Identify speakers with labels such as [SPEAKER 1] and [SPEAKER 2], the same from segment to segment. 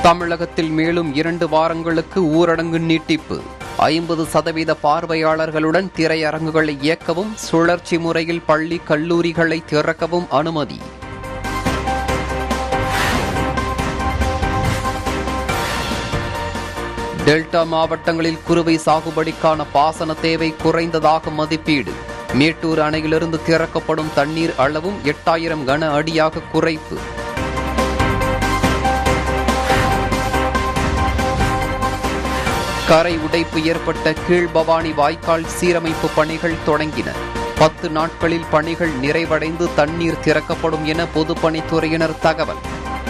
[SPEAKER 1] தமிழகத்தில் மேலும் இரண்டு வாரங்களுக்கு ஊரடங்கு நீட்டிப்பு ஐம்பது சதவீத பார்வையாளர்களுடன் திரையரங்குகளை இயக்கவும் சுழற்சி முறையில் பள்ளி கல்லூரிகளை திறக்கவும் அனுமதி டெல்டா மாவட்டங்களில் குறுவை சாகுபடிக்கான பாசன தேவை குறைந்ததாக மதிப்பீடு மேட்டூர் அணையிலிருந்து திறக்கப்படும் தண்ணீர் அளவும் எட்டாயிரம் கன அடியாக குறைப்பு கரை உடைப்பு ஏற்பட்ட கீழ்பவானி வாய்க்கால் சீரமைப்பு பணிகள் தொடங்கின பத்து நாட்களில் பணிகள் நிறைவடைந்து தண்ணீர் திறக்கப்படும் என பொதுப்பணித்துறையினர் தகவல்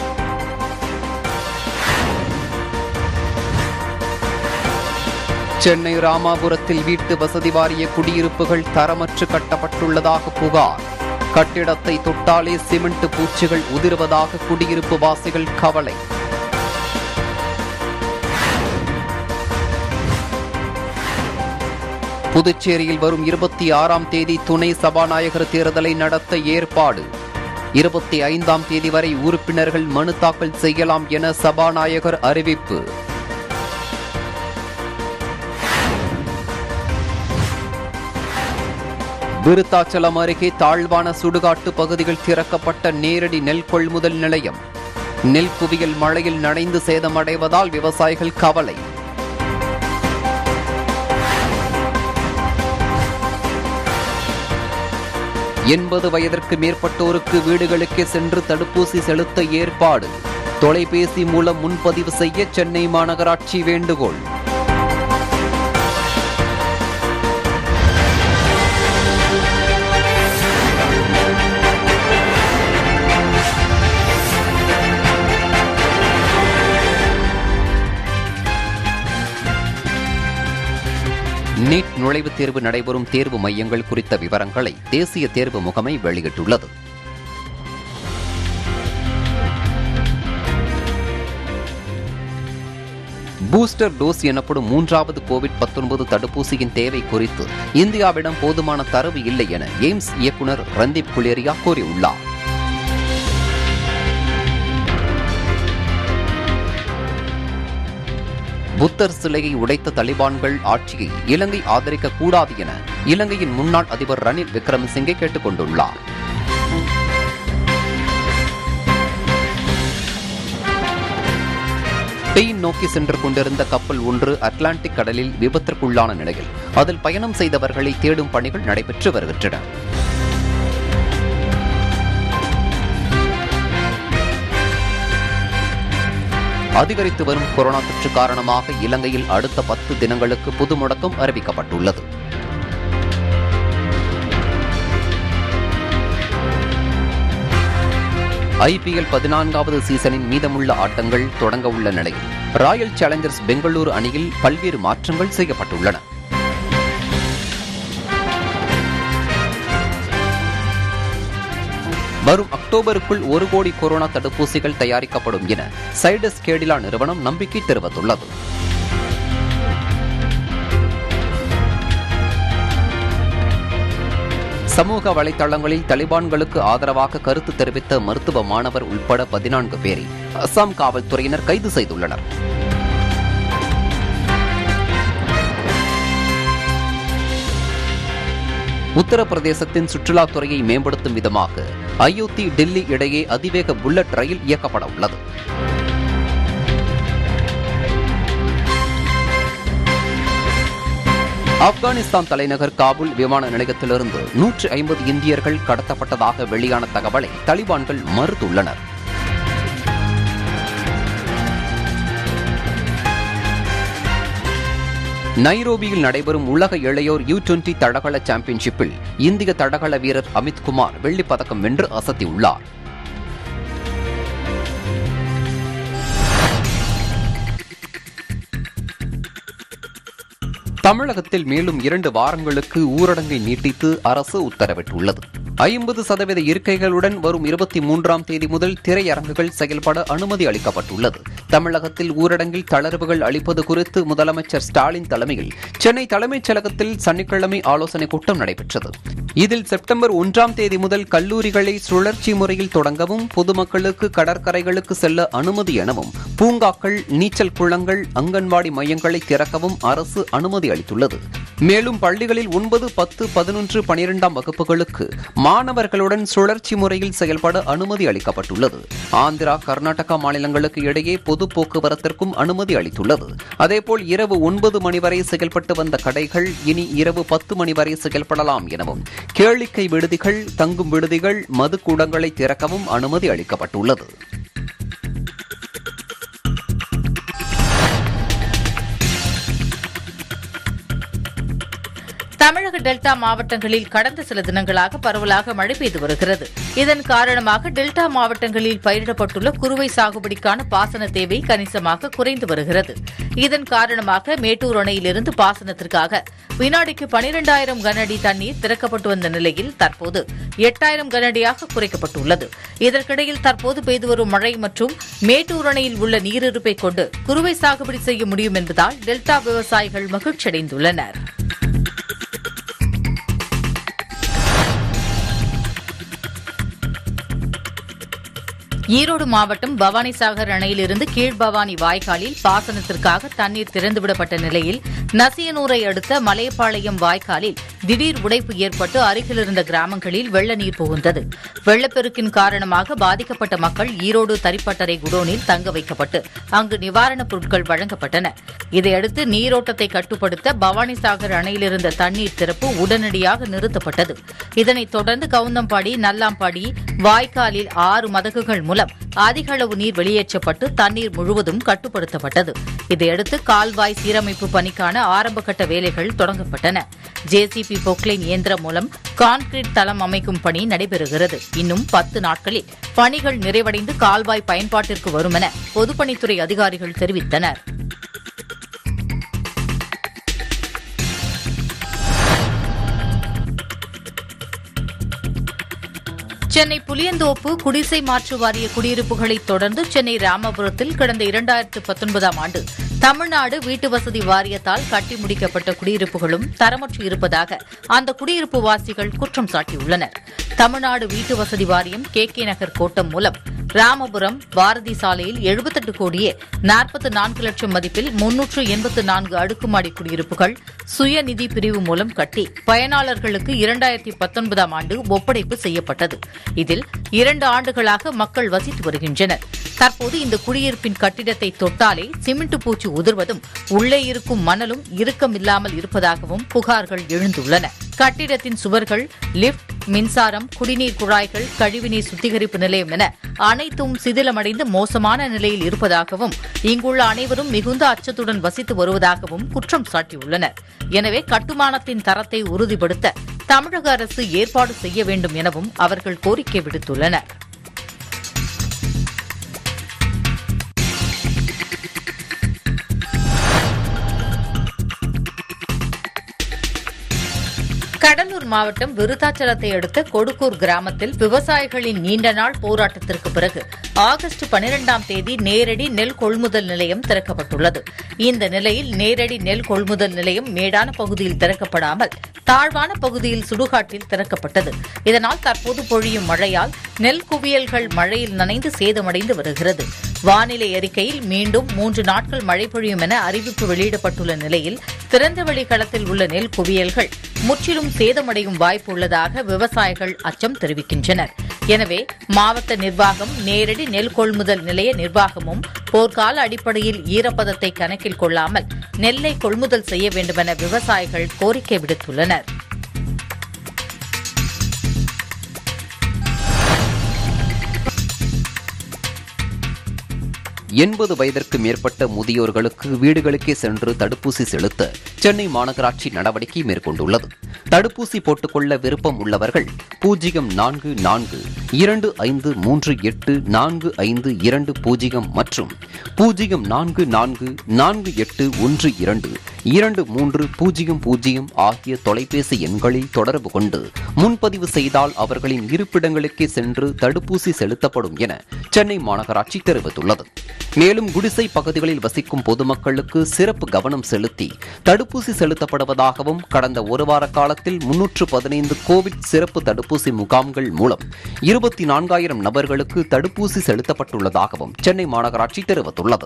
[SPEAKER 1] சென்னை ராமாபுரத்தில் வீட்டு வசதி வாரிய குடியிருப்புகள் தரமற்று கட்டப்பட்டுள்ளதாக புகார் கட்டிடத்தை தொட்டாலே சிமெண்ட் பூச்சிகள் உதிர்வதாக குடியிருப்பு வாசிகள் கவலை புதுச்சேரியில் வரும் இருபத்தி ஆறாம் தேதி துணை சபாநாயகர் தேர்தலை நடத்த ஏற்பாடு இருபத்தி ஐந்தாம் தேதி வரை உறுப்பினர்கள் மனு தாக்கல் செய்யலாம் என சபாநாயகர் அறிவிப்பு விருத்தாச்சலம் அருகே தாழ்வான சுடுகாட்டு பகுதிகள் திறக்கப்பட்ட நேரடி நெல் கொள்முதல் நிலையம் நெல் குவியல் மழையில் நனைந்து சேதமடைவதால் விவசாயிகள் கவலை எண்பது வயதிற்கு மேற்பட்டோருக்கு வீடுகளுக்கே சென்று தடுப்பூசி செலுத்த ஏற்பாடு தொலைபேசி மூலம் முன்பதிவு செய்ய சென்னை மாநகராட்சி வேண்டுகோள் நீட் நுழைவுத் தேர்வு நடைபெறும் தேர்வு மையங்கள் குறித்த விவரங்களை தேசிய தேர்வு முகமை வெளியிட்டுள்ளது பூஸ்டர் டோஸ் எனப்படும் மூன்றாவது கோவிட் 19 தடுப்பூசியின் தேவை குறித்து இந்தியாவிடம் போதுமான தரவு இல்லை என எய்ம்ஸ் இயக்குநர் ரந்தீப் குலேரியா கூறியுள்ளார் புத்தர் சிலையை உடைத்த தலிபான்கள் ஆட்சியை இலங்கை ஆதரிக்க கூடாது என இலங்கையின் முன்னாள் அதிபர் ரணில் விக்ரமசிங்கே கேட்டுக் கொண்டுள்ளார் ஸ்பெயின் நோக்கி சென்று கொண்டிருந்த கப்பல் ஒன்று அட்லாண்டிக் கடலில் விபத்திற்குள்ளான நிலையில் அதில் பயணம் செய்தவர்களை தேடும் பணிகள் நடைபெற்று வருகின்றன அதிகரித்து வரும் கொரோனா தொற்று காரணமாக இலங்கையில் அடுத்த பத்து தினங்களுக்கு பொது முடக்கம் அறிவிக்கப்பட்டுள்ளது ஐபிஎல் பதினான்காவது சீசனின் மீதமுள்ள ஆட்டங்கள் தொடங்க உள்ள நிலையில் ராயல் சேலஞ்சர்ஸ் பெங்களூரு அணியில் பல்வேறு மாற்றங்கள் செய்யப்பட்டுள்ளன வரும் அக்டோபருக்குள் ஒரு கோடி கொரோனா தடுப்பூசிகள் தயாரிக்கப்படும் என சைடஸ் கேடிலா நிறுவனம் நம்பிக்கை தெரிவித்துள்ளது சமூக வலைதளங்களில் தலிபான்களுக்கு ஆதரவாக கருத்து தெரிவித்த மருத்துவ மாணவர் உட்பட பதினான்கு பேரை அஸ்ஸாம் காவல்துறையினர் கைது செய்துள்ளனர் உத்தரப்பிரதேசத்தின் சுற்றுலாத்துறையை மேம்படுத்தும் விதமாக அயோத்தி டெல்லி இடையே அதிவேக புல்லட் ரயில் இயக்கப்பட உள்ளது ஆப்கானிஸ்தான் தலைநகர் காபூல் விமான நிலையத்திலிருந்து நூற்று ஐம்பது இந்தியர்கள் கடத்தப்பட்டதாக வெளியான தகவலை தலிபான்கள் மறுத்துள்ளனர் நைரோபியில் நடைபெறும் உலக இளையோர் யூ டுவெண்டி தடகள சாம்பியன்ஷிப்பில் இந்திய தடகள வீரர் அமித் குமார் வெள்ளிப் பதக்கம் வென்று அசத்தியுள்ளார் தமிழகத்தில் மேலும் இரண்டு வாரங்களுக்கு ஊரடங்கை நீட்டித்து அரசு உத்தரவிட்டுள்ளது ஐம்பது சதவீத இருக்கைகளுடன் வரும் இருபத்தி மூன்றாம் தேதி முதல் திரையரங்குகள் செயல்பட அனுமதி அளிக்கப்பட்டுள்ளது தமிழகத்தில் ஊரடங்கில் தளர்வுகள் அளிப்பது குறித்து முதலமைச்சர் ஸ்டாலின் தலைமையில் சென்னை தலைமைச் செயலகத்தில் சனிக்கிழமை ஆலோசனைக் கூட்டம் நடைபெற்றது இதில் செப்டம்பர் ஒன்றாம் தேதி முதல் கல்லூரிகளை சுழற்சி முறையில் தொடங்கவும் பொதுமக்களுக்கு கடற்கரைகளுக்கு செல்ல அனுமதி எனவும் பூங்காக்கள் நீச்சல் குளங்கள் அங்கன்வாடி மையங்களை திறக்கவும் அரசு அனுமதி அளித்துள்ளது மேலும் பள்ளிகளில் ஒன்பது பத்து பதினொன்று பனிரெண்டாம் வகுப்புகளுக்கு மாணவர்களுடன் சுழற்சி முறையில் செயல்பட அனுமதி அளிக்கப்பட்டுள்ளது ஆந்திரா கர்நாடகா மாநிலங்களுக்கு இடையே பொது போக்குவரத்திற்கும் அனுமதி அளித்துள்ளது அதேபோல் இரவு ஒன்பது மணி வரை செயல்பட்டு வந்த கடைகள் இனி இரவு பத்து மணி வரை செயல்படலாம் எனவும் கேளிக்கை விடுதிகள் தங்கும் விடுதிகள் மதுக்கூடங்களை திறக்கவும் அனுமதி அளிக்கப்பட்டுள்ளது
[SPEAKER 2] தமிழக டெல்டா மாவட்டங்களில் கடந்த சில தினங்களாக பரவலாக மழை பெய்து வருகிறது இதன் காரணமாக டெல்டா மாவட்டங்களில் பயிரிடப்பட்டுள்ள குறுவை சாகுபடிக்கான பாசன தேவை கணிசமாக குறைந்து வருகிறது இதன் காரணமாக மேட்டூர் அணையிலிருந்து பாசனத்திற்காக வினாடிக்கு பனிரெண்டாயிரம் கனஅடி தண்ணீர் திறக்கப்பட்டு வந்த நிலையில் தற்போது எட்டாயிரம் கனஅடியாக குறைக்கப்பட்டுள்ளது இதற்கிடையில் தற்போது பெய்து வரும் மழை மற்றும் மேட்டூர் அணையில் உள்ள நீரிருப்பை கொண்டு குறுவை சாகுபடி செய்ய முடியும் என்பதால் டெல்டா விவசாயிகள் மகிழ்ச்சியடைந்துள்ளனா் ஈரோடு மாவட்டம் பவானிசாகர் அணையிலிருந்து கீழ்பவானி வாய்க்காலில் பாசனத்திற்காக தண்ணீர் திறந்துவிடப்பட்ட நிலையில் நசியனூரை அடுத்த மலையப்பாளையம் வாய்க்காலில் திடீர் உடைப்பு ஏற்பட்டு அருகிலிருந்த கிராமங்களில் வெள்ள நீர் புகுந்தது வெள்ளப்பெருக்கின் காரணமாக பாதிக்கப்பட்ட மக்கள் ஈரோடு தரிப்பட்டறை குடோனில் தங்க வைக்கப்பட்டு அங்கு நிவாரணப் பொருட்கள் வழங்கப்பட்டன இதையடுத்து நீரோட்டத்தை கட்டுப்படுத்த பவானிசாகர் அணையிலிருந்த தண்ணீர் திறப்பு உடனடியாக நிறுத்தப்பட்டது இதனைத் தொடர்ந்து கவுந்தம்பாடி நல்லாம்பாடி வாய்க்காலில் ஆறு மதகுகள் மூலம் அதிக அளவு நீர் வெளியேற்றப்பட்டு தண்ணீர் முழுவதும் கட்டுப்படுத்தப்பட்டது இதையடுத்து கால்வாய் சீரமைப்பு பணிக்கான ஆரம்பகட்ட வேலைகள் தொடங்கப்பட்டன ஜேசிபி பொக்லைன் இயந்திரம் மூலம் கான்கிரீட் தளம் அமைக்கும் பணி நடைபெறுகிறது இன்னும் பத்து நாட்களில் பணிகள் நிறைவடைந்து கால்வாய் பயன்பாட்டிற்கு வரும் என பொதுப்பணித்துறை அதிகாரிகள் தெரிவித்தனர் சென்னை புளியந்தோப்பு குடிசை மாற்று வாரிய குடியிருப்புகளை தொடர்ந்து சென்னை ராமபுரத்தில் கடந்த இரண்டாயிரத்து பத்தொன்பதாம் ஆண்டு தமிழ்நாடு வீட்டு வசதி வாரியத்தால் கட்டி முடிக்கப்பட்ட குடியிருப்புகளும் தரமற்று இருப்பதாக அந்த குடியிருப்பு வாசிகள் குற்றம் சாட்டியுள்ளனர் தமிழ்நாடு வீட்டு வசதி வாரியம் கே கே நகர் கோட்டம் மூலம் ராமபுரம் பாரதி சாலையில் எழுபத்தெட்டு கோடியே நாற்பத்தி நான்கு லட்சம் மதிப்பில் முன்னூற்று எண்பத்து நான்கு அடுக்குமாடி குடியிருப்புகள் சுயநிதி பிரிவு மூலம் கட்டி பயனாளர்களுக்கு இரண்டாயிரத்தி பத்தொன்பதாம் ஆண்டு ஒப்படைப்பு செய்யப்பட்டது இதில் இரண்டு ஆண்டுகளாக மக்கள் வசித்து வருகின்றனர் தற்போது இந்த குடியிருப்பின் கட்டிடத்தை தொட்டாலே சிமெண்ட் பூச்சி உதிர்வதும் உள்ளே இருக்கும் மணலும் இறுக்கமில்லாமல் இருப்பதாகவும் புகார்கள் எழுந்துள்ளன கட்டிடத்தின் சுவர்கள் லிப்ட் மின்சாரம் குடிநீர் குழாய்கள் கழிவுநீர் சுத்திகரிப்பு நிலையம் என அனைத்தும் சிதிலமடைந்து மோசமான நிலையில் இருப்பதாகவும் இங்குள்ள அனைவரும் மிகுந்த அச்சத்துடன் வசித்து வருவதாகவும் குற்றம் சாட்டியுள்ளனர் எனவே கட்டுமானத்தின் தரத்தை உறுதிப்படுத்த தமிழக அரசு ஏற்பாடு செய்ய வேண்டும் எனவும் அவர்கள் கோரிக்கை விடுத்துள்ளனர் கடலூர் மாவட்டம் விருத்தாச்சலத்தை அடுத்த கொடுக்கூர் கிராமத்தில் விவசாயிகளின் நீண்ட நாள் போராட்டத்திற்கு பிறகு ஆகஸ்ட் பனிரெண்டாம் தேதி நேரடி நெல் கொள்முதல் நிலையம் திறக்கப்பட்டுள்ளது இந்த நிலையில் நேரடி நெல் கொள்முதல் நிலையம் மேடான பகுதியில் திறக்கப்படாமல் தாழ்வான பகுதியில் சுடுகாட்டில் திறக்கப்பட்டது இதனால் தற்போது பொழியும் மழையால் நெல் குவியல்கள் மழையில் நனைந்து சேதமடைந்து வருகிறது வானிலை அறிக்கையில் மீண்டும் மூன்று நாட்கள் மழை பொழியும் என அறிவிப்பு வெளியிடப்பட்டுள்ள நிலையில் திறந்தவெளி களத்தில் உள்ள நெல் குவியல்கள் முற்றிலும் சேதமடையும் வாய்ப்பு உள்ளதாக விவசாயிகள் அச்சம் தெரிவிக்கின்றனர் எனவே மாவட்ட நிர்வாகம் நேரடி நெல் கொள்முதல் நிலைய நிர்வாகமும் போர்க்கால அடிப்படையில் ஈரப்பதத்தை கணக்கில் கொள்ளாமல் நெல்லை கொள்முதல் செய்ய வேண்டுமென விவசாயிகள் கோரிக்கை விடுத்துள்ளனர்
[SPEAKER 1] எண்பது வயதிற்கு மேற்பட்ட முதியோர்களுக்கு வீடுகளுக்கே சென்று தடுப்பூசி செலுத்த சென்னை மாநகராட்சி நடவடிக்கை மேற்கொண்டுள்ளது தடுப்பூசி போட்டுக்கொள்ள விருப்பம் உள்ளவர்கள் பூஜ்ஜியம் நான்கு நான்கு இரண்டு ஐந்து மூன்று எட்டு நான்கு ஐந்து இரண்டு பூஜ்ஜியம் மற்றும் பூஜ்ஜியம் நான்கு நான்கு நான்கு எட்டு ஒன்று இரண்டு இரண்டு மூன்று பூஜ்ஜியம் பூஜ்ஜியம் ஆகிய தொலைபேசி எண்களில் தொடர்பு கொண்டு முன்பதிவு செய்தால் அவர்களின் இருப்பிடங்களுக்கே சென்று தடுப்பூசி செலுத்தப்படும் என சென்னை மாநகராட்சி தெரிவித்துள்ளது மேலும் குடிசை பகுதிகளில் வசிக்கும் பொதுமக்களுக்கு சிறப்பு கவனம் செலுத்தி தடுப்பூசி செலுத்தப்படுவதாகவும் கடந்த ஒரு வார காலத்தில் முன்னூற்று பதினைந்து கோவிட் சிறப்பு தடுப்பூசி முகாம்கள் மூலம் இருபத்தி நான்காயிரம் நபர்களுக்கு தடுப்பூசி செலுத்தப்பட்டுள்ளதாகவும் சென்னை மாநகராட்சி தெரிவித்துள்ளது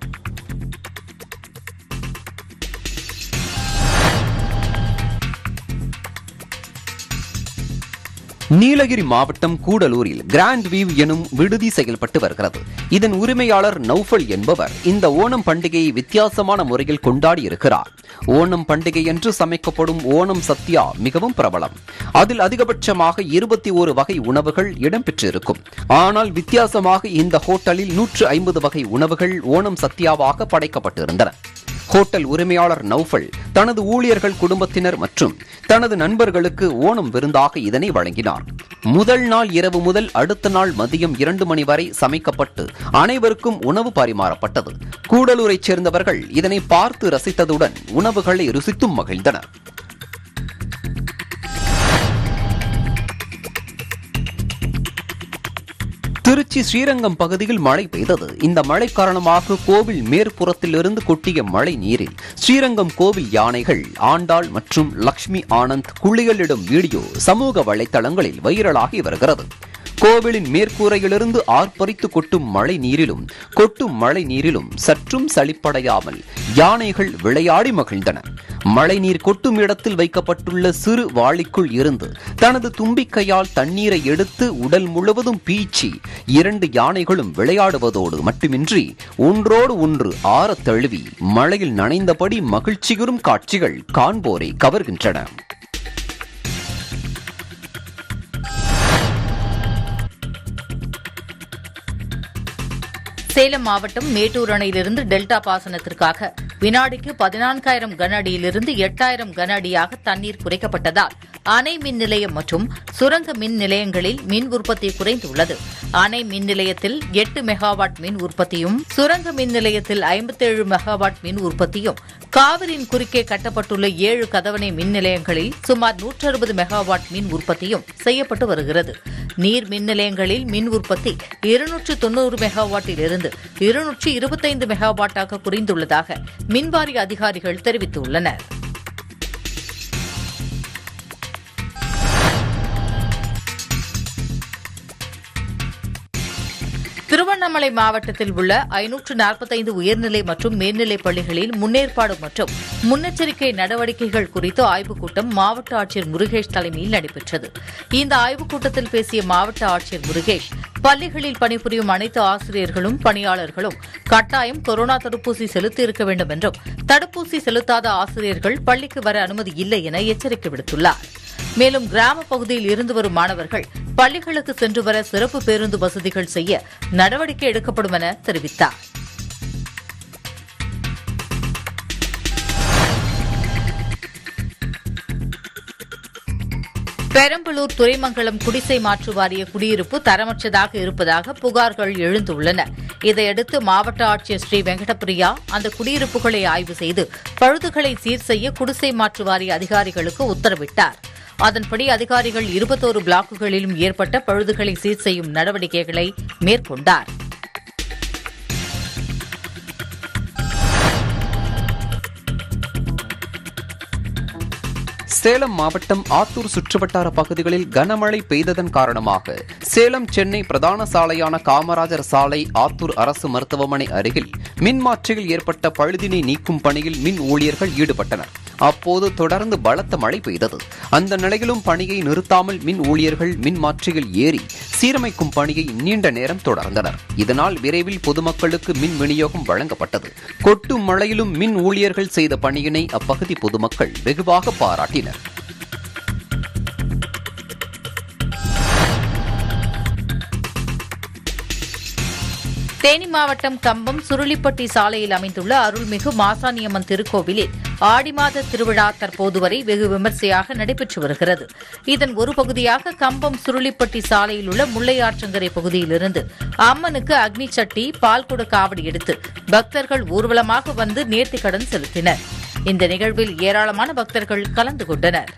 [SPEAKER 1] நீலகிரி மாவட்டம் கூடலூரில் கிராண்ட் வீவ் எனும் விடுதி செயல்பட்டு வருகிறது இதன் உரிமையாளர் நௌஃபல் என்பவர் இந்த ஓணம் பண்டிகையை வித்தியாசமான முறையில் கொண்டாடி இருக்கிறார் ஓணம் பண்டிகை என்று சமைக்கப்படும் ஓணம் சத்யா மிகவும் பிரபலம் அதில் அதிகபட்சமாக இருபத்தி ஒரு வகை உணவுகள் இடம்பெற்றிருக்கும் ஆனால் வித்தியாசமாக இந்த ஹோட்டலில் நூற்று ஐம்பது வகை உணவுகள் ஓணம் சத்யாவாக படைக்கப்பட்டிருந்தன ஹோட்டல் உரிமையாளர் நௌஃபல் தனது ஊழியர்கள் குடும்பத்தினர் மற்றும் தனது நண்பர்களுக்கு ஓணம் விருந்தாக இதனை வழங்கினார் முதல் நாள் இரவு முதல் அடுத்த நாள் மதியம் இரண்டு மணி வரை சமைக்கப்பட்டு அனைவருக்கும் உணவு பரிமாறப்பட்டது கூடலூரைச் சேர்ந்தவர்கள் இதனை பார்த்து ரசித்ததுடன் உணவுகளை ருசித்தும் மகிழ்ந்தனர் திருச்சி ஸ்ரீரங்கம் பகுதியில் மழை பெய்தது இந்த மழை காரணமாக கோவில் மேற்புறத்திலிருந்து கொட்டிய மழை நீரில் ஸ்ரீரங்கம் கோவில் யானைகள் ஆண்டாள் மற்றும் லக்ஷ்மி ஆனந்த் குளியலிடும் வீடியோ சமூக வலைதளங்களில் வைரலாகி வருகிறது கோவிலின் மேற்கூரையிலிருந்து ஆர்ப்பரித்து கொட்டும் மழை நீரிலும் கொட்டும் மழை நீரிலும் சற்றும் சளிப்படையாமல் யானைகள் விளையாடி மகிழ்ந்தன மழைநீர் கொட்டும் இடத்தில் வைக்கப்பட்டுள்ள சிறு வாளிக்குள் இருந்து தனது தும்பிக்கையால் தண்ணீரை எடுத்து உடல் முழுவதும் பீச்சி இரண்டு யானைகளும் விளையாடுவதோடு மட்டுமின்றி ஒன்றோடு ஒன்று ஆறத் தழுவி மழையில் நனைந்தபடி மகிழ்ச்சியுறும் காட்சிகள் காண்போரை கவர்கின்றன
[SPEAKER 2] சேலம் மாவட்டம் மேட்டூர் அணையிலிருந்து டெல்டா பாசனத்திற்காக வினாடிக்கு பதினான்காயிரம் கன அடியிலிருந்து எட்டாயிரம் கன அடியாக தண்ணீர் குறைக்கப்பட்டதால் அணை மின் நிலையம் மற்றும் சுரங்க மின் நிலையங்களில் மின் உற்பத்தி குறைந்துள்ளது அணை மின் நிலையத்தில் எட்டு மெகாவாட் மின் உற்பத்தியும் சுரங்க மின் நிலையத்தில் ஐம்பத்தேழு மெகாவாட் மின் உற்பத்தியும் காவிரியின் குறுக்கே கட்டப்பட்டுள்ள ஏழு கதவணை மின் நிலையங்களில் சுமார் நூற்று அறுபது மெகாவாட் மின் உற்பத்தியும் செய்யப்பட்டு வருகிறது நீர் மின் நிலையங்களில் மின் உற்பத்தி இருநூற்று தொன்னூறு மெகாவாட்டில் இருந்து இருநூற்று இருபத்தைந்து மெகாவாட்டாக குறைந்துள்ளதாக மின்வாரிய அதிகாரிகள் தெரிவித்துள்ளனர் திருவண்ணாமலை மாவட்டத்தில் உள்ள ஐநூற்று நாற்பத்தைந்து உயர்நிலை மற்றும் மேல்நிலைப் பள்ளிகளில் முன்னேற்பாடு மற்றும் முன்னெச்சரிக்கை நடவடிக்கைகள் குறித்து ஆய்வுக் கூட்டம் மாவட்ட ஆட்சியர் முருகேஷ் தலைமையில் நடைபெற்றது இந்த ஆய்வுக் கூட்டத்தில் பேசிய மாவட்ட ஆட்சியர் முருகேஷ் பள்ளிகளில் பணிபுரியும் அனைத்து ஆசிரியர்களும் பணியாளர்களும் கட்டாயம் கொரோனா தடுப்பூசி செலுத்தி இருக்க வேண்டும் என்றும் தடுப்பூசி செலுத்தாத ஆசிரியர்கள் பள்ளிக்கு வர அனுமதி இல்லை என எச்சரிக்கை விடுத்துள்ளார் மேலும் கிராம பகுதியில் இருந்து வரும் மாணவர்கள் பள்ளிகளுக்கு சென்று வர சிறப்பு பேருந்து வசதிகள் செய்ய நடவடிக்கை எடுக்கப்படும் என தெரிவித்தார் பெரம்பலூர் துறைமங்கலம் குடிசை மாற்று வாரிய குடியிருப்பு தரமற்றதாக இருப்பதாக புகார்கள் எழுந்துள்ளன இதையடுத்து மாவட்ட ஆட்சியர் ஸ்ரீ வெங்கடபிரியா அந்த குடியிருப்புகளை ஆய்வு செய்து பழுதுகளை சீர் செய்ய குடிசை மாற்று வாரிய அதிகாரிகளுக்கு உத்தரவிட்டார் அதன்படி அதிகாரிகள் இருபத்தோரு பிளாக்குகளிலும் ஏற்பட்ட பழுதுகளை சீர் செய்யும் நடவடிக்கைகளை மேற்கொண்டார்
[SPEAKER 1] சேலம் மாவட்டம் ஆத்தூர் சுற்றுவட்டார பகுதிகளில் கனமழை பெய்ததன் காரணமாக சேலம் சென்னை பிரதான சாலையான காமராஜர் சாலை ஆத்தூர் அரசு மருத்துவமனை அருகில் மின்மாற்றியில் ஏற்பட்ட பழுதினை நீக்கும் பணியில் மின் ஊழியர்கள் ஈடுபட்டனர் அப்போது தொடர்ந்து பலத்த மழை பெய்தது அந்த நிலையிலும் பணியை நிறுத்தாமல் மின் ஊழியர்கள் மின் மாற்றியில் ஏறி சீரமைக்கும் பணியை நீண்ட நேரம் தொடர்ந்தனர் இதனால் விரைவில் பொதுமக்களுக்கு மின் விநியோகம் வழங்கப்பட்டது கொட்டும் மழையிலும் மின் ஊழியர்கள் செய்த பணியினை அப்பகுதி பொதுமக்கள் வெகுவாக பாராட்டினர்
[SPEAKER 2] தேனி மாவட்டம் கம்பம் சுருளிப்பட்டி சாலையில் அமைந்துள்ள அருள்மிகு மாசாணியம்மன் திருக்கோவிலில் ஆடி மாத திருவிழா தற்போது வரை வெகு விமர்சையாக நடைபெற்று வருகிறது இதன் ஒரு பகுதியாக கம்பம் சுருளிப்பட்டி சாலையில் உள்ள முல்லையாற்றங்கரை பகுதியிலிருந்து அம்மனுக்கு அக்னி சட்டி பால்குட காவடி எடுத்து பக்தர்கள் ஊர்வலமாக வந்து நேர்த்திக்கடன் செலுத்தினர் இந்த நிகழ்வில் ஏராளமான பக்தர்கள் கலந்து கொண்டனர்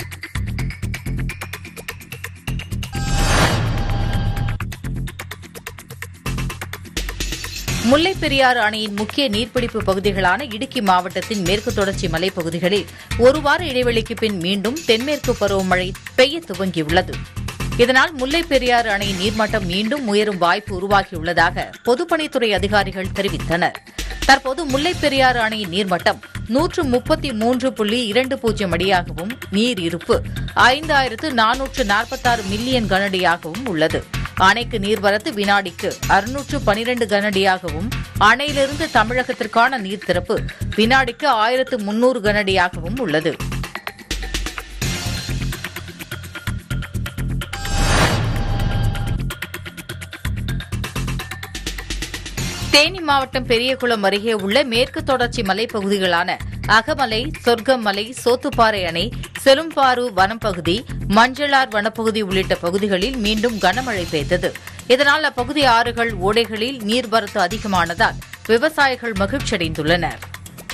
[SPEAKER 2] முல்லைப் பெரியாறு அணையின் முக்கிய நீர்பிடிப்பு பகுதிகளான இடுக்கி மாவட்டத்தின் மேற்கு தொடர்ச்சி மலைப்பகுதிகளில் ஒரு வார இடைவெளிக்கு பின் மீண்டும் தென்மேற்கு பருவமழை பெய்ய துவங்கியுள்ளது இதனால் முல்லைப் பெரியாறு அணையின் நீர்மட்டம் மீண்டும் உயரும் வாய்ப்பு உருவாகியுள்ளதாக பொதுப்பணித்துறை அதிகாரிகள் தெரிவித்தனர் தற்போது முல்லைப் பெரியாறு அணையின் நீர்மட்டம் நூற்று முப்பத்தி மூன்று புள்ளி இரண்டு பூஜ்ஜியம் அடியாகவும் நீர் இருப்பு ஐந்தாயிரத்து நானூற்று நாற்பத்தாறு மில்லியன் கனஅடியாகவும் உள்ளது அணைக்கு நீர்வரத்து வினாடிக்கு அறுநூற்று பனிரெண்டு கனஅடியாகவும் அணையிலிருந்து தமிழகத்திற்கான நீர் திறப்பு வினாடிக்கு ஆயிரத்து முன்னூறு கனஅடியாகவும் உள்ளது தேனி மாவட்டம் பெரியகுளம் அருகே உள்ள மேற்கு தொடர்ச்சி மலைப்பகுதிகளான அகமலை சொர்க்கமலை சோத்துப்பாறை அணை செலும்பாறு வனப்பகுதி மஞ்சளார் வனப்பகுதி உள்ளிட்ட பகுதிகளில் மீண்டும் கனமழை பெய்தது இதனால் அப்பகுதி ஆறுகள் ஓடைகளில் நீர்வரத்து அதிகமானதால் விவசாயிகள் மகிழ்ச்சியடைந்துள்ளனர்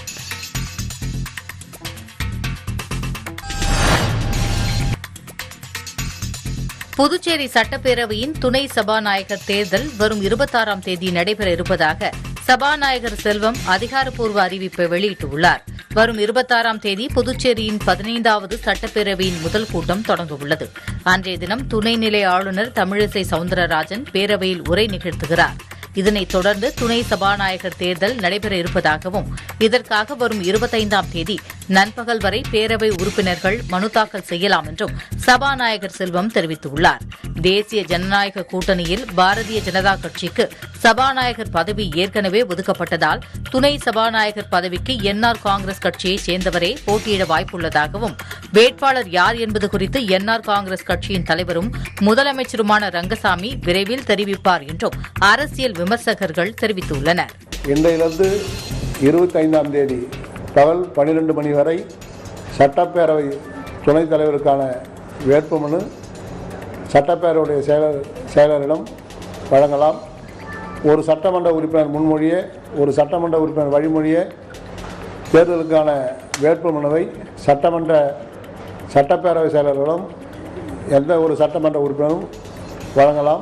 [SPEAKER 2] புதுச்சேரி சட்டப்பேரவையின் துணை சபாநாயகர் தேர்தல் வரும் இருபத்தாறாம் தேதி நடைபெற இருப்பதாக சபாநாயகர் செல்வம் அதிகாரப்பூர்வ அறிவிப்பை வெளியிட்டுள்ளார் வரும் இருபத்தாறாம் தேதி புதுச்சேரியின் பதினைந்தாவது சட்டப்பேரவையின் முதல் கூட்டம் தொடங்கவுள்ளது அன்றைய தினம் துணைநிலை ஆளுநர் தமிழிசை சவுந்தரராஜன் பேரவையில் உரை நிகழ்த்துகிறார் இதனைத் தொடர்ந்து துணை சபாநாயகர் தேர்தல் நடைபெற இருப்பதாகவும் இதற்காக வரும் இருபத்தைந்தாம் தேதி நண்பகல் வரை பேரவை உறுப்பினர்கள் மனு தாக்கல் செய்யலாம் என்றும் சபாநாயகர் செல்வம் தெரிவித்துள்ளார் தேசிய ஜனநாயக கூட்டணியில் பாரதிய ஜனதா கட்சிக்கு சபாநாயகர் பதவி ஏற்கனவே ஒதுக்கப்பட்டதால் துணை சபாநாயகர் பதவிக்கு என்ஆர் காங்கிரஸ் கட்சியைச் சேர்ந்தவரே போட்டியிட வாய்ப்புள்ளதாகவும் வேட்பாளர் யார் என்பது குறித்து என்ஆர் காங்கிரஸ் கட்சியின் தலைவரும் முதலமைச்சருமான ரங்கசாமி விரைவில் தெரிவிப்பார் என்றும் அரசியல் விமர்சகர்கள் தெரிவித்துள்ளனர்
[SPEAKER 3] இன்றையிலிருந்து இருபத்தைந்தாம் தேதி பகல் பன்னிரெண்டு மணி வரை சட்டப்பேரவை துணைத் தலைவருக்கான வேட்புமனு சட்டப்பேரவையுடைய செயலர் செயலரிடம் வழங்கலாம் ஒரு சட்டமன்ற உறுப்பினர் முன்மொழிய ஒரு சட்டமன்ற உறுப்பினர் வழிமொழிய தேர்தலுக்கான வேட்புமனுவை சட்டமன்ற சட்டப்பேரவை செயலரிடம் எந்த ஒரு சட்டமன்ற உறுப்பினரும் வழங்கலாம்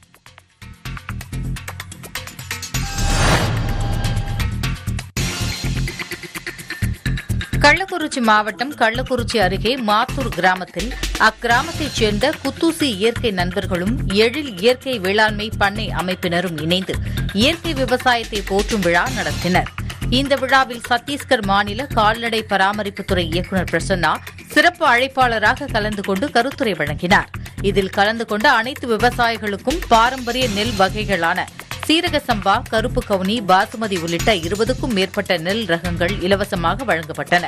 [SPEAKER 2] கள்ளக்குறிச்சி மாவட்டம் கள்ளக்குறிச்சி அருகே மாத்தூர் கிராமத்தில் அக்கிராமத்தைச் சேர்ந்த குத்தூசி இயற்கை நண்பர்களும் எழில் இயற்கை வேளாண்மை பண்ணை அமைப்பினரும் இணைந்து இயற்கை விவசாயத்தை போற்றும் விழா நடத்தினர் இந்த விழாவில் சத்தீஸ்கர் மாநில கால்நடை பராமரிப்புத்துறை இயக்குநர் பிரசன்னா சிறப்பு அழைப்பாளராக கலந்து கொண்டு கருத்துரை வழங்கினார் இதில் கலந்து கொண்ட அனைத்து விவசாயிகளுக்கும் பாரம்பரிய நெல் வகைகளான சீரக சம்பா கருப்பு கவுனி பாசுமதி உள்ளிட்ட இருபதுக்கும் மேற்பட்ட நெல் ரகங்கள் இலவசமாக வழங்கப்பட்டன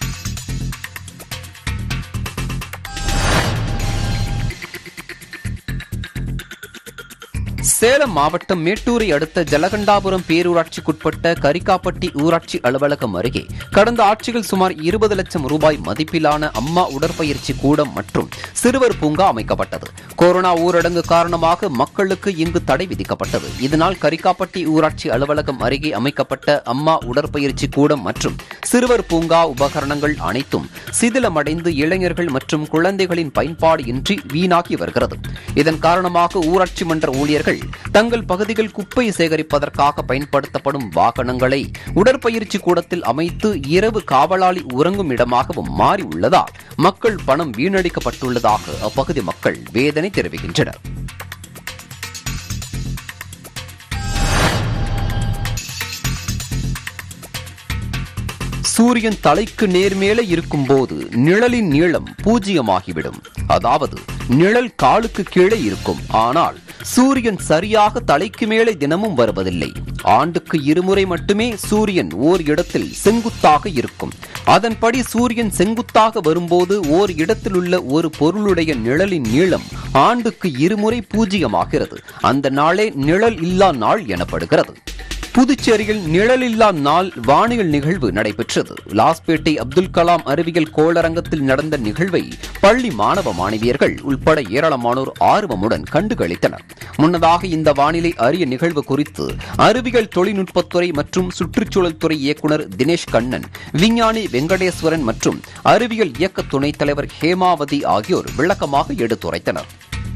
[SPEAKER 1] சேலம் மாவட்டம் மேட்டூரை அடுத்த ஜலகண்டாபுரம் பேரூராட்சிக்குட்பட்ட கரிக்காப்பட்டி ஊராட்சி அலுவலகம் அருகே கடந்த ஆட்சியில் சுமார் இருபது லட்சம் ரூபாய் மதிப்பிலான அம்மா உடற்பயிற்சி கூடம் மற்றும் சிறுவர் பூங்கா அமைக்கப்பட்டது கொரோனா ஊரடங்கு காரணமாக மக்களுக்கு இங்கு தடை விதிக்கப்பட்டது இதனால் கரிக்காப்பட்டி ஊராட்சி அலுவலகம் அருகே அமைக்கப்பட்ட அம்மா உடற்பயிற்சி கூடம் மற்றும் சிறுவர் பூங்கா உபகரணங்கள் அனைத்தும் சிதிலமடைந்து இளைஞர்கள் மற்றும் குழந்தைகளின் பயன்பாடு இன்றி வீணாகி வருகிறது இதன் காரணமாக ஊராட்சி மன்ற ஊழியர்கள் தங்கள் பகுதிகள் குப்பை சேகரிப்பதற்காக பயன்படுத்தப்படும் வாகனங்களை உடற்பயிற்சி கூடத்தில் அமைத்து இரவு காவலாளி உறங்கும் இடமாகவும் மாறி உள்ளதால் மக்கள் பணம் வீணடிக்கப்பட்டுள்ளதாக அப்பகுதி மக்கள் வேதனை தெரிவிக்கின்றனர் சூரியன் தலைக்கு நேர்மேலே இருக்கும்போது நிழலின் நீளம் பூஜ்ஜியமாகிவிடும் அதாவது நிழல் காலுக்கு கீழே இருக்கும் ஆனால் சூரியன் சரியாக தலைக்கு மேலே தினமும் வருவதில்லை ஆண்டுக்கு இருமுறை மட்டுமே சூரியன் ஓர் இடத்தில் செங்குத்தாக இருக்கும் அதன்படி சூரியன் செங்குத்தாக வரும்போது ஓர் இடத்தில் உள்ள ஒரு பொருளுடைய நிழலின் நீளம் ஆண்டுக்கு இருமுறை பூஜ்ஜியமாகிறது அந்த நாளே நிழல் இல்லா நாள் எனப்படுகிறது புதுச்சேரியில் நிழலில்லா நாள் வானியல் நிகழ்வு நடைபெற்றது லாஸ்பேட்டை அப்துல் கலாம் அறிவியல் கோளரங்கத்தில் நடந்த நிகழ்வை பள்ளி மாணவ மாணவியர்கள் உள்பட ஏராளமானோர் ஆர்வமுடன் கண்டுகளித்தனர் முன்னதாக இந்த வானிலை அரிய நிகழ்வு குறித்து அறிவியல் தொழில்நுட்பத்துறை மற்றும் சுற்றுச்சூழல் துறை இயக்குநர் தினேஷ் கண்ணன் விஞ்ஞானி வெங்கடேஸ்வரன் மற்றும் அறிவியல் இயக்க துணைத் தலைவர் ஹேமாவதி ஆகியோர் விளக்கமாக எடுத்துரைத்தனர்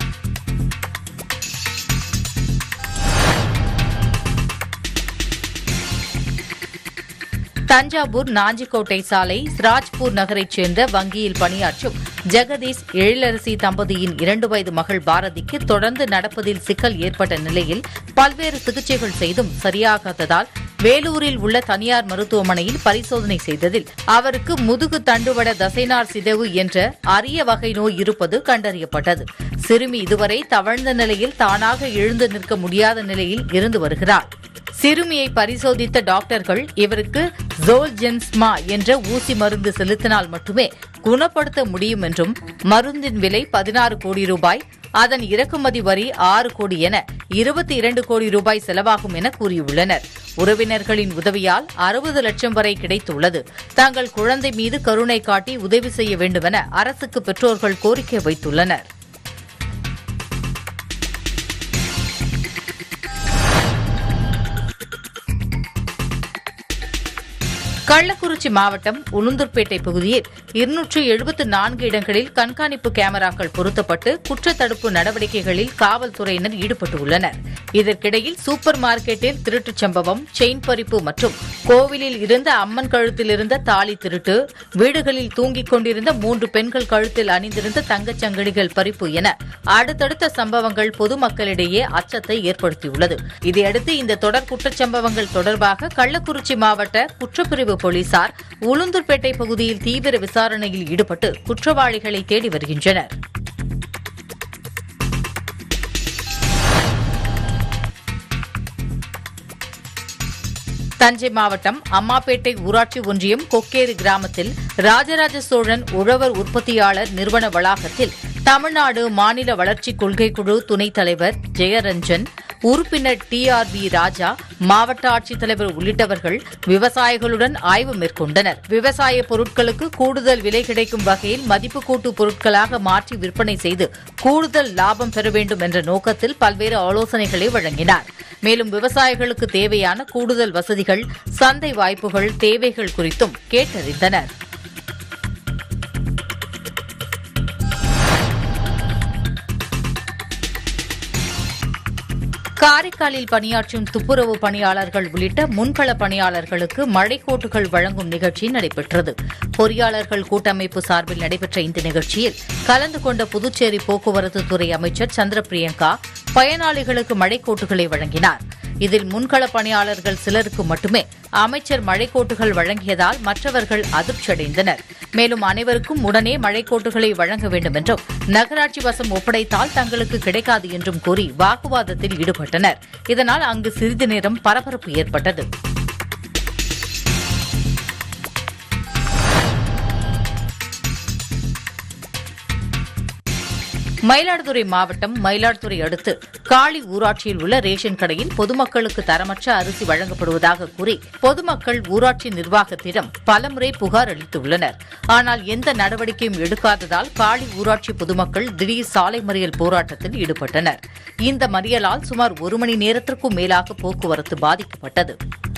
[SPEAKER 2] தஞ்சாவூர் நாஞ்சிக்கோட்டை சாலை சிராஜ்பூர் நகரைச் சேர்ந்த வங்கியில் பணியாற்றும் ஜெகதீஷ் எழிலரசி தம்பதியின் இரண்டு வயது மகள் பாரதிக்கு தொடர்ந்து நடப்பதில் சிக்கல் ஏற்பட்ட நிலையில் பல்வேறு சிகிச்சைகள் செய்தும் சரியாகாததால் வேலூரில் உள்ள தனியார் மருத்துவமனையில் பரிசோதனை செய்ததில் அவருக்கு முதுகு தண்டுவட தசைனார் சிதைவு என்ற அரிய வகை நோய் இருப்பது கண்டறியப்பட்டது சிறுமி இதுவரை தவழ்ந்த நிலையில் தானாக எழுந்து நிற்க முடியாத நிலையில் இருந்து வருகிறார் சிறுமியை பரிசோதித்த டாக்டர்கள் இவருக்கு ஜோல்ஜென்ஸ்மா என்ற ஊசி மருந்து செலுத்தினால் மட்டுமே குணப்படுத்த முடியும் என்றும் மருந்தின் விலை பதினாறு கோடி ரூபாய் அதன் இறக்குமதி வரி ஆறு கோடி என இருபத்தி இரண்டு கோடி ரூபாய் செலவாகும் என கூறியுள்ளனர் உறவினர்களின் உதவியால் அறுபது லட்சம் வரை கிடைத்துள்ளது தங்கள் குழந்தை மீது கருணை காட்டி உதவி செய்ய வேண்டுமென அரசுக்கு பெற்றோர்கள் கோரிக்கை வைத்துள்ளனர் கள்ளக்குறிச்சி மாவட்டம் உளுந்தூர்பேட்டை பகுதியில் இருநூற்று எழுபத்து நான்கு இடங்களில் கண்காணிப்பு கேமராக்கள் பொருத்தப்பட்டு குற்றத்தடுப்பு நடவடிக்கைகளில் காவல்துறையினர் ஈடுபட்டுள்ளனர் இதற்கிடையில் சூப்பர் மார்க்கெட்டில் திருட்டுச் சம்பவம் செயின் பறிப்பு மற்றும் கோவிலில் இருந்த அம்மன் கழுத்தில் இருந்த தாலி திருட்டு வீடுகளில் தூங்கிக் கொண்டிருந்த மூன்று பெண்கள் கழுத்தில் அணிந்திருந்த தங்கச் சங்கிலிகள் பறிப்பு என அடுத்தடுத்த சம்பவங்கள் பொதுமக்களிடையே அச்சத்தை ஏற்படுத்தியுள்ளது இதையடுத்து இந்த தொடர் குற்றச்சம்பவங்கள் தொடர்பாக கள்ளக்குறிச்சி மாவட்ட குற்றப்பிரிவு போலீசார் உளுந்தூர்பேட்டை பகுதியில் தீவிர விசாரணையில் ஈடுபட்டு குற்றவாளிகளை தேடி வருகின்றனர் தஞ்சை மாவட்டம் அம்மாப்பேட்டை ஊராட்சி ஒன்றியம் கொக்கேரி கிராமத்தில் ராஜராஜ சோழன் உழவர் உற்பத்தியாளர் நிறுவன வளாகத்தில் தமிழ்நாடு மாநில வளர்ச்சிக் கொள்கை குழு துணைத் தலைவர் ஜெயரஞ்சன் உறுப்பினர் டி ஆர் பி ராஜா மாவட்ட ஆட்சித்தலைவர் உள்ளிட்டவர்கள் விவசாயிகளுடன் ஆய்வு மேற்கொண்டனர் விவசாய பொருட்களுக்கு கூடுதல் விலை கிடைக்கும் வகையில் மதிப்பு கூட்டு பொருட்களாக மாற்றி விற்பனை செய்து கூடுதல் லாபம் பெற வேண்டும் என்ற நோக்கத்தில் பல்வேறு ஆலோசனைகளை வழங்கினார் மேலும் விவசாயிகளுக்கு தேவையான கூடுதல் வசதிகள் சந்தை வாய்ப்புகள் தேவைகள் குறித்தும் கேட்டறிந்தனர் காரைக்காலில் பணியாற்றும் துப்புரவு பணியாளர்கள் உள்ளிட்ட முன்கள பணியாளர்களுக்கு மழைக்கோட்டுகள் வழங்கும் நிகழ்ச்சி நடைபெற்றது பொறியாளர்கள் கூட்டமைப்பு சார்பில் நடைபெற்ற இந்த நிகழ்ச்சியில் கலந்து கொண்ட புதுச்சேரி போக்குவரத்து துறை அமைச்சர் சந்திர பிரியங்கா பயனாளிகளுக்கு மழைக்கோட்டுகளை வழங்கினார் இதில் முன்கள பணியாளர்கள் சிலருக்கு மட்டுமே அமைச்சர் மழைக்கோட்டுகள் வழங்கியதால் மற்றவர்கள் அதிர்ச்சியடைந்தனர் மேலும் அனைவருக்கும் உடனே மழைக்கோட்டுகளை வழங்க வேண்டும் என்றும் நகராட்சி வசம் ஒப்படைத்தால் தங்களுக்கு கிடைக்காது என்றும் கூறி வாக்குவாதத்தில் ஈடுபட்டனர் இதனால் அங்கு சிறிது நேரம் பரபரப்பு ஏற்பட்டது மயிலாடுதுறை மாவட்டம் மயிலாடுதுறை அடுத்து காளி ஊராட்சியில் உள்ள ரேஷன் கடையில் பொதுமக்களுக்கு தரமற்ற அரிசி வழங்கப்படுவதாக கூறி பொதுமக்கள் ஊராட்சி நிர்வாகத்திடம் பலமுறை புகார் அளித்துள்ளனர் ஆனால் எந்த நடவடிக்கையும் எடுக்காததால் காளி ஊராட்சி பொதுமக்கள் திடீர் சாலை மறியல் போராட்டத்தில் ஈடுபட்டனர் இந்த மறியலால் சுமார் ஒரு மணி நேரத்திற்கும் மேலாக போக்குவரத்து பாதிக்கப்பட்டது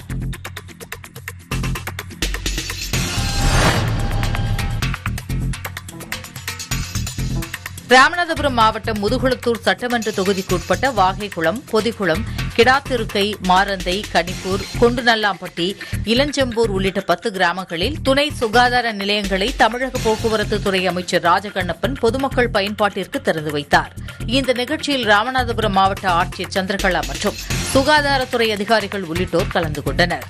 [SPEAKER 2] ராமநாதபுரம் மாவட்டம் முதுகுளத்தூர் சட்டமன்ற தொகுதிக்குட்பட்ட வாகைக்குளம் பொதிகுளம் கிடாத்திருக்கை மாரந்தை கனிப்பூர் கொண்டுநல்லாம்பட்டி இளஞ்செம்பூர் உள்ளிட்ட பத்து கிராமங்களில் துணை சுகாதார நிலையங்களை தமிழக போக்குவரத்து துறை அமைச்சர் ராஜகண்ணப்பன் பொதுமக்கள் பயன்பாட்டிற்கு திறந்து வைத்தார் இந்த நிகழ்ச்சியில் ராமநாதபுரம் மாவட்ட ஆட்சியர் சந்திரகலா மற்றும் சுகாதாரத்துறை அதிகாரிகள் உள்ளிட்டோர் கலந்து கொண்டனர்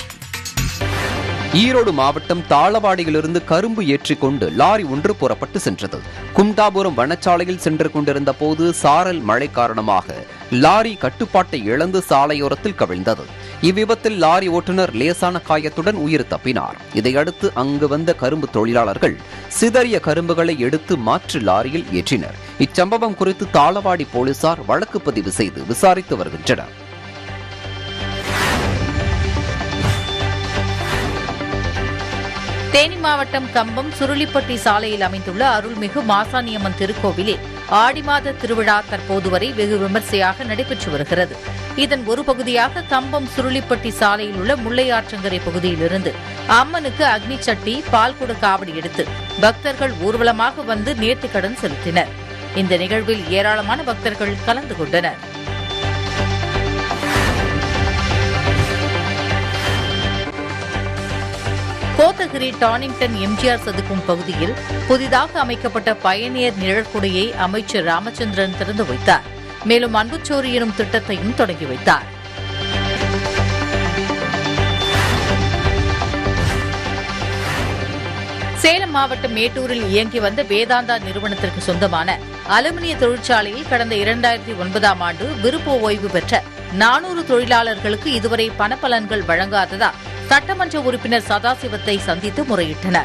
[SPEAKER 1] ஈரோடு மாவட்டம் தாளவாடியிலிருந்து கரும்பு ஏற்றிக்கொண்டு லாரி ஒன்று புறப்பட்டு சென்றது கும்டாபுரம் வனச்சாலையில் சென்று கொண்டிருந்த போது சாரல் மழை காரணமாக லாரி கட்டுப்பாட்டை இழந்து சாலையோரத்தில் கவிழ்ந்தது இவ்விபத்தில் லாரி ஓட்டுநர் லேசான காயத்துடன் உயிர் தப்பினார் இதையடுத்து அங்கு வந்த கரும்பு தொழிலாளர்கள் சிதறிய கரும்புகளை எடுத்து மாற்று லாரியில் ஏற்றினர் இச்சம்பவம் குறித்து தாளவாடி போலீசார் வழக்கு பதிவு செய்து விசாரித்து வருகின்றனர்
[SPEAKER 2] தேனி மாவட்டம் கம்பம் சுருளிப்பட்டி சாலையில் அமைந்துள்ள அருள்மிகு மாசாணியம்மன் திருக்கோவிலில் ஆடி மாத திருவிழா தற்போது வரை வெகு விமர்சையாக நடைபெற்று வருகிறது இதன் ஒரு பகுதியாக கம்பம் சுருளிப்பட்டி சாலையில் உள்ள முல்லையாற்றங்கரை பகுதியிலிருந்து அம்மனுக்கு அக்னி சட்டி பால்குட காவடி எடுத்து பக்தர்கள் ஊர்வலமாக வந்து நேர்த்திக்கடன் செலுத்தினர் இந்த நிகழ்வில் ஏராளமான பக்தர்கள் கலந்து கொண்டனர் கோத்தகிரி டானிங்டன் எம்ஜிஆர் சதுக்கும் பகுதியில் புதிதாக அமைக்கப்பட்ட பயணியர் நிழற்குடையை அமைச்சர் ராமச்சந்திரன் திறந்து வைத்தார் மேலும் அன்புச்சோறு எனும் திட்டத்தையும் தொடங்கி வைத்தார் சேலம் மாவட்டம் மேட்டூரில் இயங்கி வந்த வேதாந்தா நிறுவனத்திற்கு சொந்தமான அலுமினிய தொழிற்சாலையில் கடந்த இரண்டாயிரத்தி ஒன்பதாம் ஆண்டு விருப்ப ஓய்வு பெற்ற நானூறு தொழிலாளர்களுக்கு இதுவரை பணப்பலன்கள் வழங்காததால் சட்டமன்ற உறுப்பினர் சதாசிவத்தை சந்தித்து முறையிட்டனர்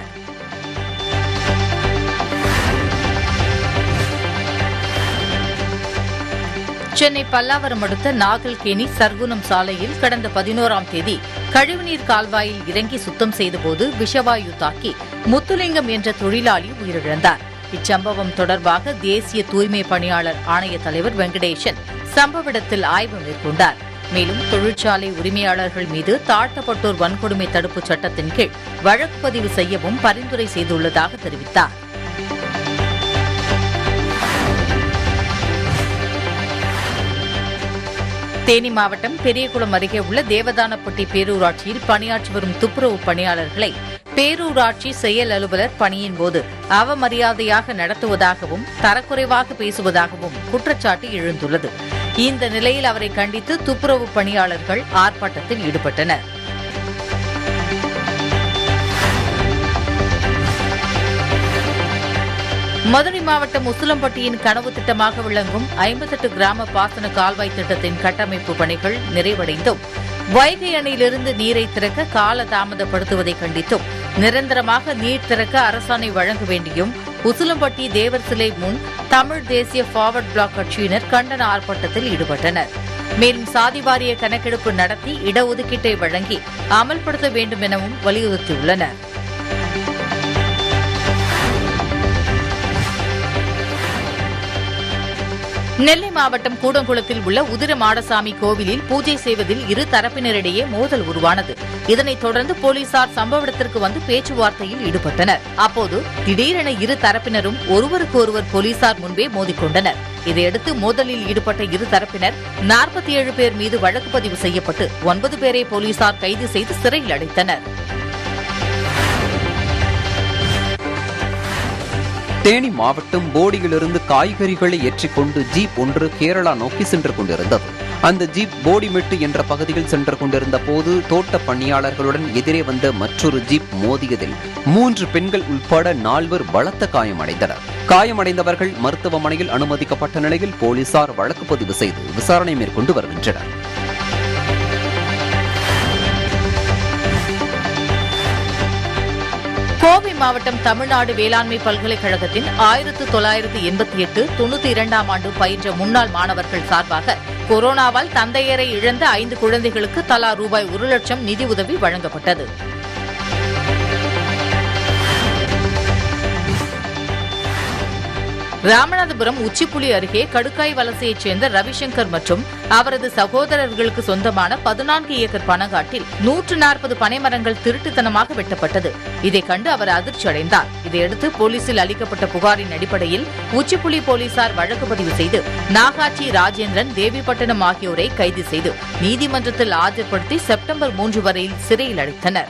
[SPEAKER 2] சென்னை பல்லாவரம் அடுத்த நாகல்கேணி சர்க்குணம் சாலையில் கடந்த பதினோராம் தேதி கழிவுநீர் கால்வாயில் இறங்கி சுத்தம் செய்தபோது விஷவாயு தாக்கி முத்துலிங்கம் என்ற தொழிலாளி உயிரிழந்தார் இச்சம்பவம் தொடர்பாக தேசிய தூய்மை பணியாளர் ஆணைய தலைவர் வெங்கடேசன் சம்பவ இடத்தில் ஆய்வு மேற்கொண்டார் மேலும் தொழிற்சாலை உரிமையாளர்கள் மீது தாழ்த்தப்பட்டோர் வன்கொடுமை தடுப்புச் சட்டத்தின் கீழ் வழக்கு பதிவு செய்யவும் பரிந்துரை செய்துள்ளதாக தெரிவித்தார் தேனி மாவட்டம் பெரியகுளம் அருகே உள்ள தேவதானப்பட்டி பேரூராட்சியில் பணியாற்றி வரும் துப்புரவு பணியாளர்களை பேரூராட்சி செயல் அலுவலர் பணியின் போது அவமரியாதையாக நடத்துவதாகவும் தரக்குறைவாக பேசுவதாகவும் குற்றச்சாட்டு எழுந்துள்ளது இந்த நிலையில் அவரை கண்டித்து துப்புரவு பணியாளர்கள் ஆர்ப்பாட்டத்தில் ஈடுபட்டனர் மதுரை மாவட்டம் உசிலம்பட்டியின் கனவு திட்டமாக விளங்கும் ஐம்பத்தெட்டு கிராம பாசன கால்வாய் திட்டத்தின் கட்டமைப்பு பணிகள் நிறைவடைந்தும் வைகை அணையிலிருந்து நீரை திறக்க கால தாமதப்படுத்துவதை கண்டித்தும் நிரந்தரமாக நீர் திறக்க அரசாணை வழங்க வேண்டியும் உசிலம்பட்டி தேவர் சிலை முன் தமிழ் தேசிய ஃபார்வர்ட் பிளாக் கட்சியினர் கண்டன ஆர்ப்பாட்டத்தில் ஈடுபட்டனர் மேலும் சாதிவாரிய கணக்கெடுப்பு நடத்தி இடஒதுக்கீட்டை வழங்கி அமல்படுத்த வேண்டும் எனவும் வலியுறுத்தியுள்ளனர் நெல்லை மாவட்டம் கூடங்குளத்தில் உள்ள உதிர மாடசாமி கோவிலில் பூஜை செய்வதில் இரு தரப்பினரிடையே மோதல் உருவானது இதனைத் தொடர்ந்து போலீசார் சம்பவ இடத்திற்கு வந்து பேச்சுவார்த்தையில் ஈடுபட்டனர் அப்போது திடீரென இரு தரப்பினரும் ஒருவருக்கு ஒருவர் போலீசார் முன்பே மோதிக்கொண்டனர் இதையடுத்து மோதலில் ஈடுபட்ட இரு தரப்பினர் நாற்பத்தி ஏழு பேர் மீது வழக்கு பதிவு செய்யப்பட்டு ஒன்பது பேரை போலீசார் கைது செய்து சிறையில் அடைத்தனர்
[SPEAKER 1] தேனி மாவட்டம் போடியிலிருந்து காய்கறிகளை ஏற்றிக்கொண்டு ஜீப் ஒன்று கேரளா நோக்கி சென்று கொண்டிருந்தது அந்த ஜீப் போடிமெட்டு என்ற பகுதியில் சென்று கொண்டிருந்த போது தோட்ட பணியாளர்களுடன் எதிரே வந்த மற்றொரு ஜீப் மோதியதில் மூன்று பெண்கள் உட்பட நால்வர் பலத்த காயமடைந்தனர் காயமடைந்தவர்கள் மருத்துவமனையில் அனுமதிக்கப்பட்ட நிலையில் போலீசார் வழக்கு பதிவு செய்து விசாரணை மேற்கொண்டு வருகின்றனர்
[SPEAKER 2] கோவை மாவட்டம் தமிழ்நாடு வேளாண்மை பல்கலைக்கழகத்தின் ஆயிரத்து தொள்ளாயிரத்து எண்பத்தி எட்டு தொண்ணூத்தி இரண்டாம் ஆண்டு பயின்ற முன்னாள் மாணவர்கள் சார்பாக கொரோனாவால் தந்தையரை இழந்த ஐந்து குழந்தைகளுக்கு தலா ரூபாய் ஒரு லட்சம் நிதி உதவி வழங்கப்பட்டது ராமநாதபுரம் உச்சிப்புலி அருகே கடுக்காய் வலசையைச் சேர்ந்த ரவிசங்கர் மற்றும் அவரது சகோதரர்களுக்கு சொந்தமான பதினான்கு ஏக்கர் பனங்காட்டில் நூற்று நாற்பது பனைமரங்கள் திருட்டுத்தனமாக வெட்டப்பட்டது இதைக் கண்டு அவர் அதிர்ச்சி அடைந்தார் இதையடுத்து போலீசில் அளிக்கப்பட்ட புகாரின் அடிப்படையில் உச்சிப்புலி போலீசார் வழக்கு பதிவு செய்து நாகாட்சி ராஜேந்திரன் தேவிப்பட்டினம் ஆகியோரை கைது செய்து நீதிமன்றத்தில் ஆஜர்படுத்தி செப்டம்பர் மூன்று வரையில் சிறையில் அடைத்தனர்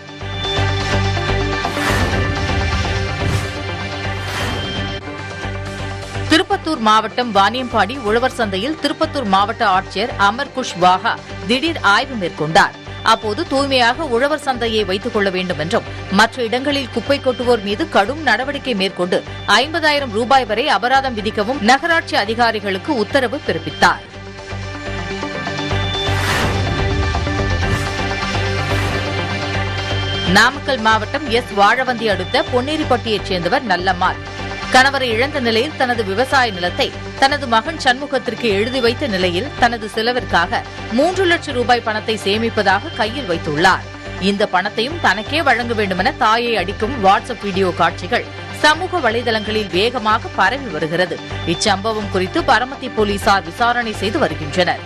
[SPEAKER 2] திருப்பத்தூர் மாவட்டம் வாணியம்பாடி உழவர் சந்தையில் திருப்பத்தூர் மாவட்ட ஆட்சியர் அமர் குஷ் வாஹா திடீர் ஆய்வு மேற்கொண்டார் அப்போது தூய்மையாக உழவர் சந்தையை வைத்துக் கொள்ள வேண்டும் என்றும் மற்ற இடங்களில் குப்பை கொட்டுவோர் மீது கடும் நடவடிக்கை மேற்கொண்டு ஐம்பதாயிரம் ரூபாய் வரை அபராதம் விதிக்கவும் நகராட்சி அதிகாரிகளுக்கு உத்தரவு பிறப்பித்தார் நாமக்கல் மாவட்டம் எஸ் வாழவந்தி அடுத்த பொன்னேரிப்பட்டியைச் சேர்ந்தவர் நல்லம்மாள் கணவரை இழந்த நிலையில் தனது விவசாய நிலத்தை தனது மகன் சண்முகத்திற்கு எழுதி வைத்த நிலையில் தனது செலவிற்காக மூன்று லட்சம் ரூபாய் பணத்தை சேமிப்பதாக கையில் வைத்துள்ளார் இந்த பணத்தையும் தனக்கே வழங்க வேண்டுமென தாயை அடிக்கும் வாட்ஸ்அப் வீடியோ காட்சிகள் சமூக வலைதளங்களில் வேகமாக பரவி வருகிறது இச்சம்பவம் குறித்து பரமத்தி போலீசார் விசாரணை செய்து வருகின்றனர்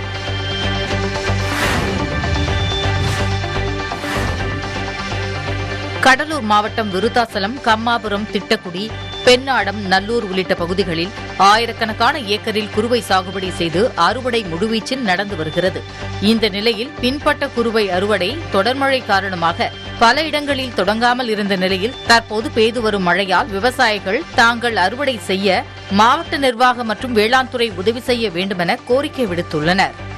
[SPEAKER 2] கடலூர் மாவட்டம் விருத்தாசலம் கம்மாபுரம் திட்டக்குடி பெண்ணாடம் நல்லூர் உள்ளிட்ட பகுதிகளில் ஆயிரக்கணக்கான ஏக்கரில் குறுவை சாகுபடி செய்து அறுவடை முழுவீச்சில் நடந்து வருகிறது இந்த நிலையில் பின்பட்ட குறுவை அறுவடை தொடர்மழை காரணமாக பல இடங்களில் தொடங்காமல் இருந்த நிலையில் தற்போது பெய்து வரும் மழையால் விவசாயிகள் தாங்கள் அறுவடை செய்ய மாவட்ட நிர்வாகம் மற்றும் வேளாண் துறை உதவி செய்ய வேண்டுமென கோரிக்கை விடுத்துள்ளனர்